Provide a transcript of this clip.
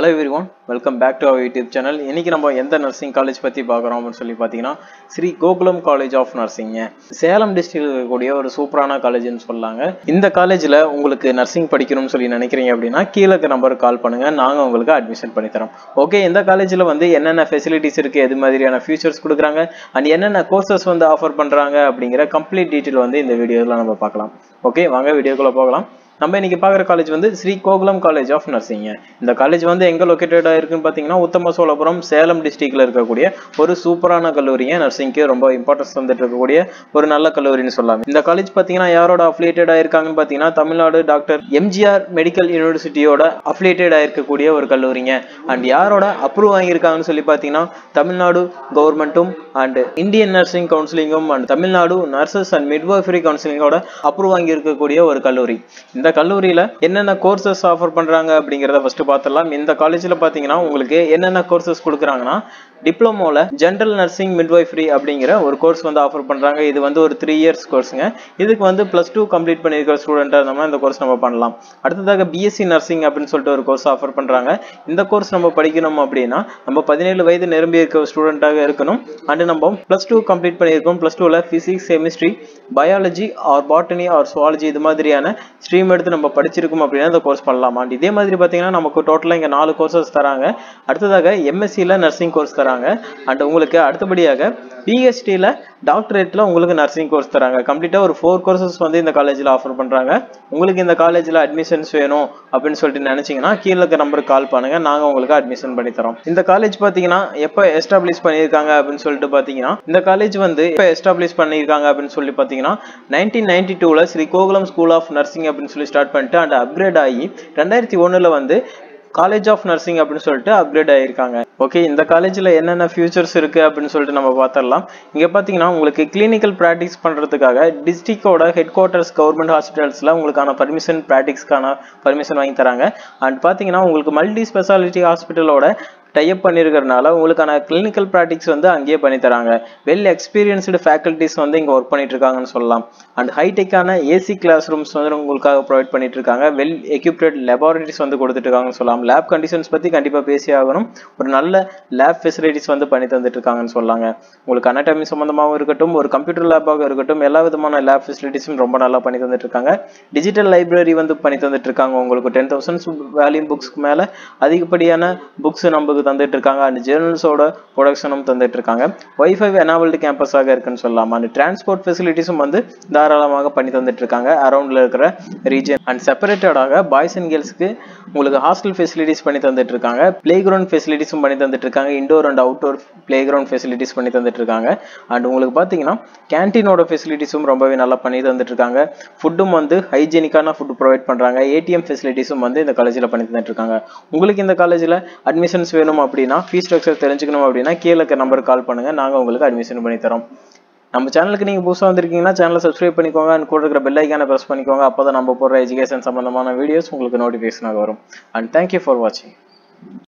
hello everyone welcome back to our YouTube channel இன்னைக்கு நம்ம எந்த நர்சிங் காலேஜ் பற்றி பார்க்குறோம் அப்படின்னு சொல்லி பார்த்தீங்கன்னா Shri Gokulam college of nursing Salem district இருக்கக்கூடிய ஒரு சூப்பரான காலேஜ்னு சொல்லாங்க இந்த காலேஜில் உங்களுக்கு நர்சிங் படிக்கணும்னு சொல்லி நினைக்கிறீங்க அப்படின்னா கீழே இருக்க நம்பருக்கு கால் பண்ணுங்க நாங்கள் உங்களுக்கு அட்மிஷன் பண்ணி தரோம் ஓகே இந்த காலேஜில் வந்து என்னென்ன ஃபெசிலிட்டிஸ் இருக்குது எது மாதிரியான ஃபியூச்சர்ஸ் கொடுக்குறாங்க அண்ட் என்னென்ன கோர்சஸ் வந்து ஆஃபர் பண்ணுறாங்க அப்படிங்கிற கம்ப்ளீட் டீட்டெயில் வந்து இந்த வீடியோவில் நம்ம பார்க்கலாம் ஓகே வாங்க வீடியோக்குள்ளே போகலாம் நம்ம இன்னைக்கு பார்க்குற காலேஜ் வந்து Shri Gokulam college of nursing இந்த காலேஜ் வந்து எங்கே லொக்கேட்டடாக இருக்குன்னு பார்த்தீங்கன்னா உத்தம சோழபுரம் சேலம் டிஸ்ட்ரிக்ட்ல இருக்கக்கூடிய ஒரு சூப்பரான கல்லூரிங்க நர்சிங்க்கு ரொம்ப இம்பார்ட்டன்ஸ் வந்துட்டு இருக்கக்கூடிய ஒரு நல்ல கல்லூரின்னு சொல்லலாம் இந்த காலேஜ் பார்த்தீங்கன்னா யாரோட அஃபிலியேட்டடாக இருக்காங்கன்னு பார்த்தீங்கன்னா தமிழ்நாடு டாக்டர் எம்ஜிஆர் மெடிக்கல் யூனிவர்சிட்டியோட அஃபிலியேட்டடாக இருக்கக்கூடிய ஒரு கல்லூரிங்க அண்ட் யாரோட அப்ரூவ் வாங்கியிருக்காங்கன்னு சொல்லி பார்த்தீங்கன்னா தமிழ்நாடு கவர்மெண்ட்டும் அண்ட் இந்தியன் நர்சிங் கவுன்சிலிங்கும் and Tamil Nadu nurses and midwifery கவுன்சிலிங்கோட அப்ரூவ் வாங்கி இருக்கக்கூடிய ஒரு கல்லூரி இந்த கல்லூரியில என்னென்ன கோர்சஸ் ஆஃபர் பண்றாங்க அப்படிங்கிறத ஃபர்ஸ்ட் பார்த்துடலாம் இந்த காலேஜ்ல பாத்தீங்கன்னா உங்களுக்கு என்னென்ன கோர்சஸ் கொடுக்குறாங்கன்னா டிப்ளமோல ஜென்ரல் நர்சிங் மிட்வைஃபரி அப்படிங்கிற ஒரு கோர்ஸ் வந்து ஆஃபர் பண்றாங்க இது வந்து ஒரு த்ரீ இயர்ஸ் கோர்ஸுங்க இதுக்கு வந்து பிளஸ் டூ கம்ப்ளீட் பண்ணியிருக்கிற ஸ்டூடெண்டா இருந்தோம்னா இந்த கோர்ஸ் நம்ம பண்ணலாம் அடுத்ததாக பிஎஸ்சி நர்சிங் அப்படின்னு சொல்லிட்டு ஒரு கோர்ஸ் ஆஃபர் பண்றாங்க இந்த கோர்ஸ் நம்ம படிக்கணும் அப்படின்னா நம்ம பதினேழு வயது நிரம்பி இருக்க ஸ்டூடெண்டாக இருக்கணும் அண்ட் நம்ம பிளஸ் டூ கம்ப்ளீட் பண்ணியிருக்கோம் பிளஸ் டூவில் physics chemistry biology or botany or zoology இது மாதிரியான ஸ்ட்ரீம் எடுத்து நம்ம படிச்சிருக்கோம் அப்படின்னா இந்த கோர்ஸ் பண்ணலாம் அண்ட் இதே மாதிரி பார்த்தீங்கன்னா நமக்கு டோட்டலாக இங்கே நாலு கோர்சஸ் தராங்க அடுத்ததாக எம்எஸ்சியில் நர்சிங் கோர்ஸ் தராங்க அண்ட் உங்களுக்கு அடுத்தபடியாக பிஹெச்டியில் டாக்டரேட்டில் உங்களுக்கு நர்சிங் கோர்ஸ் தராங்க கம்ப்ளீட்டாக ஒரு ஃபோர் கோர்சஸ் வந்து இந்த காலேஜில் ஆஃபர் பண்ணுறாங்க உங்களுக்கு இந்த காலேஜில் அட்மிஷன்ஸ் வேணும் அப்படின்னு சொல்லிட்டு நினச்சிங்கன்னா கீழே இருக்க நம்பருக்கு கால் பண்ணுங்கள் நாங்கள் உங்களுக்கு அட்மிஷன் பண்ணி தரோம் இந்த காலேஜ் பார்த்தீங்கன்னா எப்போ எஸ்டாப்ளிஷ் பண்ணியிருக்காங்க அப்படின்னு சொல்லிட்டு பார்த்தீங்கன்னா இந்த காலேஜ் வந்து எப்போ எஸ்டாப்ளிஷ் பண்ணியிருக்காங்க அப்படின்னு சொல்லி பார்த்தீங்கன்னா நைன்டீன் நைன்டி டூவில் Shri Gokulam school of nursing அப்படின்னு சொல்லி ஸ்டார்ட் பண்ணிட்டு அண்ட் அப்கிரேட் ஆகி ரெண்டாயிரத்தி ஒன்றில் வந்து காலேஜ் ஆஃப் நர்சிங் அப்படின்னு சொல்லிட்டு அப்கிரேட் ஆகியிருக்காங்க ஓகே இந்த காலேஜில் என்னென்ன ஃபியூச்சர்ஸ் இருக்குது அப்படின்னு சொல்லிட்டு நம்ம பார்த்துடலாம் இங்கே பார்த்தீங்கன்னா உங்களுக்கு கிளினிக்கல் ப்ராக்டிஸ் பண்ணுறதுக்காக டிஸ்ட்ரிக்டோட ஹெட் குவார்ட்டர்ஸ் கவர்மெண்ட் ஹாஸ்பிட்டல்ஸில் உங்களுக்கான பர்மிஷன் ப்ராக்டிஸ்க்கான பர்மிஷன் வாங்கி தராங்க அண்ட் பார்த்தீங்கன்னா உங்களுக்கு மல்டி ஸ்பெஷாலிட்டி ஹாஸ்பிட்டலோட டைப் பண்ணியிருக்கிறதுனால உங்களுக்கான கிளினிக்கல் ப்ராக்டிக்ஸ் வந்து அங்கேயே பண்ணி தராங்க வெல் எக்ஸ்பீரியன்ஸ்டு ஃபேக்கல்ட்டிஸ் வந்து இங்கே ஒர்க் பண்ணிட்டு இருக்காங்கன்னு சொல்லலாம் அண்ட் ஹைடெக்கான ஏசி கிளாஸ் ரூம்ஸ் வந்து உங்களுக்காக ப்ரொவைட் பண்ணிட்டு இருக்காங்க வெல் எக்யூப்டட் லெபார்டரிஸ் வந்து கொடுத்துட்டு இருக்காங்கன்னு சொல்லலாம் லேப் கண்டிஷன்ஸ் பற்றி கண்டிப்பாக பேசி ஆகணும் ஒரு நல்ல லேப் ஃபெசிலிட்டிஸ் வந்து பண்ணி தந்துட்டு இருக்காங்கன்னு சொல்லாங்க உங்களுக்கு அனட்டமி சம்மந்தமாகவும் இருக்கட்டும் ஒரு கம்ப்யூட்டர் லேபாக இருக்கட்டும் எல்லா விதமான லேப் ஃபெசிலிட்டிஸும் ரொம்ப நல்லா பண்ணி தந்துட்டு இருக்காங்க டிஜிட்டல் லைப்ரரி வந்து பண்ணி தந்துட்டு இருக்காங்க உங்களுக்கு டென் தௌசண்ட் வேல்யூம் புக்ஸ்க்கு மேலே அதிகப்படியான புக்ஸ் நமக்கு தந்துட்டு இருக்காங்க அண்ட் ஜேர்னல்ஸோட ப்ரொடக்ஷனும் தந்துட்டு இருக்காங்க ஒய்ஃபை எனாவல்டு கேம்பஸாக இருக்குன்னு சொல்லலாம் அண்ட் டிரான்ஸ்போர்ட் ஃபெசிலிட்டிஸும் வந்து தாராளமாக பண்ணி தந்துட்டு இருக்காங்க அரௌண்டில் இருக்கிற ரீஜன் அண்ட் செப்பரேட்டடாக பாய்ஸ் அண்ட் கேர்ள்ஸ்க்கு உங்களுக்கு ஹாஸ்டல் ஃபெசிலிட்டிஸ் பண்ணி தந்துட்டு இருக்காங்க பிளே கிரவுண்ட் ஃபெசிலிட்டிஸும் பண்ணி தந்துட்டு இருக்காங்க indoor and outdoor playground facilities பண்ணி தந்துட்டு இருக்காங்க அண்ட் உங்களுக்கு பார்த்தீங்கன்னா கேன்டீனோட ஃபெசிலிட்டிஸும் ரொம்பவே நல்லா பண்ணி தந்துட்டு இருக்காங்க ஃபுட்டும் வந்து ஹைஜீனிக்கான ஃபுட் ப்ரொவைட் பண்ணுறாங்க ஏடிஎம் ஃபெசிலிட்டிஸும் வந்து இந்த காலேஜில் பண்ணி தந்துட்டு இருக்காங்க உங்களுக்கு இந்த காலேஜில் அட்மிஷன்ஸ் வேணும் அப்படின்னா ஃபீஸ் ஸ்ட்ரக்சர் தெரிஞ்சுக்கணும் அப்படின்னா கீழே இருக்க நம்பருக்கு கால் பண்ணுங்க நாங்கள் உங்களுக்கு அட்மிஷன் பண்ணி தரோம் நம்ம சேனலுக்கு நீங்கள் புதுசாக வந்திருக்கீங்கன்னா சேனலை சப்ஸ்கிரைப் பண்ணிக்கோங்க அண்ட் கூட இருக்கிற பெல் ஐக்கானை ப்ரெஸ் பண்ணிக்கோங்க அப்போ தான் நம்ம போடுற எஜுகேஷன் சம்மந்தமான வீடியோஸ் உங்களுக்கு நோட்டிஃபிகேஷனாக வரும் அண்ட் தேங்க்யூ ஃபார் வாட்சிங்